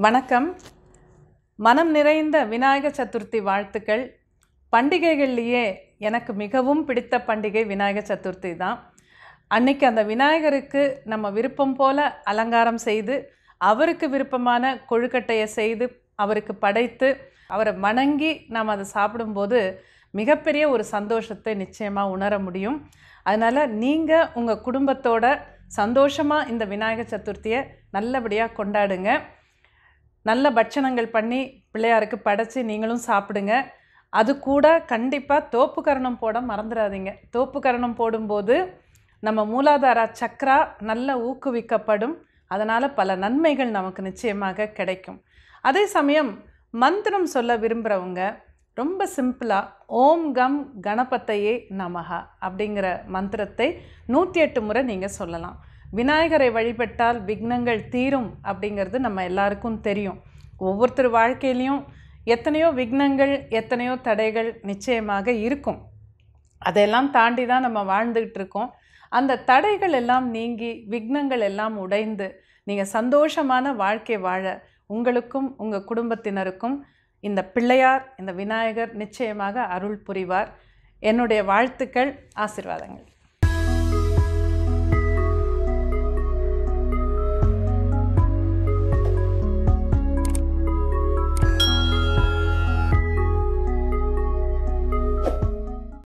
வணக்கம் மனம் நிறைந்த விநாயக சதுர்த்தி வாழ்த்துக்கள் பண்டிகைகள்லேயே எனக்கு மிகவும் பிடித்த பண்டிகை விநாயக சதுர்த்தி தான் அன்னைக்கு அந்த விநாயகருக்கு நம்ம விருப்பம் போல அலங்காரம் செய்து அவருக்கு விருப்பமான கொழுக்கட்டையை செய்து அவருக்கு படைத்து அவரை வணங்கி நாம் அதை சாப்பிடும்போது மிகப்பெரிய ஒரு சந்தோஷத்தை நிச்சயமாக உணர முடியும் அதனால் நீங்கள் உங்கள் குடும்பத்தோட சந்தோஷமாக இந்த விநாயக சதுர்த்தியை நல்லபடியாக கொண்டாடுங்க நல்ல பட்சணங்கள் பண்ணி பிள்ளையாருக்கு படைச்சி நீங்களும் சாப்பிடுங்க அது கூட கண்டிப்பாக தோப்பு கரணம் போட மறந்துடாதீங்க தோப்பு கரணம் போடும்போது நம்ம மூலாதார சக்ரா நல்ல ஊக்குவிக்கப்படும் அதனால் பல நன்மைகள் நமக்கு நிச்சயமாக கிடைக்கும் அதே சமயம் மந்திரம் சொல்ல விரும்புகிறவங்க ரொம்ப சிம்பிளாக ஓம் கம் கணபத்தையே நமஹா அப்படிங்கிற மந்திரத்தை நூற்றி எட்டு முறை நீங்கள் சொல்லலாம் விநாயகரை வழிபட்டால் விக்னங்கள் தீரும் அப்படிங்கிறது நம்ம எல்லாருக்கும் தெரியும் ஒவ்வொருத்தர் வாழ்க்கையிலையும் எத்தனையோ விக்னங்கள் எத்தனையோ தடைகள் நிச்சயமாக இருக்கும் அதையெல்லாம் தாண்டி தான் நம்ம வாழ்ந்துக்கிட்டு இருக்கோம் அந்த தடைகள் எல்லாம் நீங்கி விக்னங்கள் எல்லாம் உடைந்து நீங்கள் சந்தோஷமான வாழ்க்கை வாழ உங்களுக்கும் உங்கள் குடும்பத்தினருக்கும் இந்த பிள்ளையார் இந்த விநாயகர் நிச்சயமாக அருள் புரிவார் என்னுடைய வாழ்த்துக்கள் ஆசிர்வாதங்கள்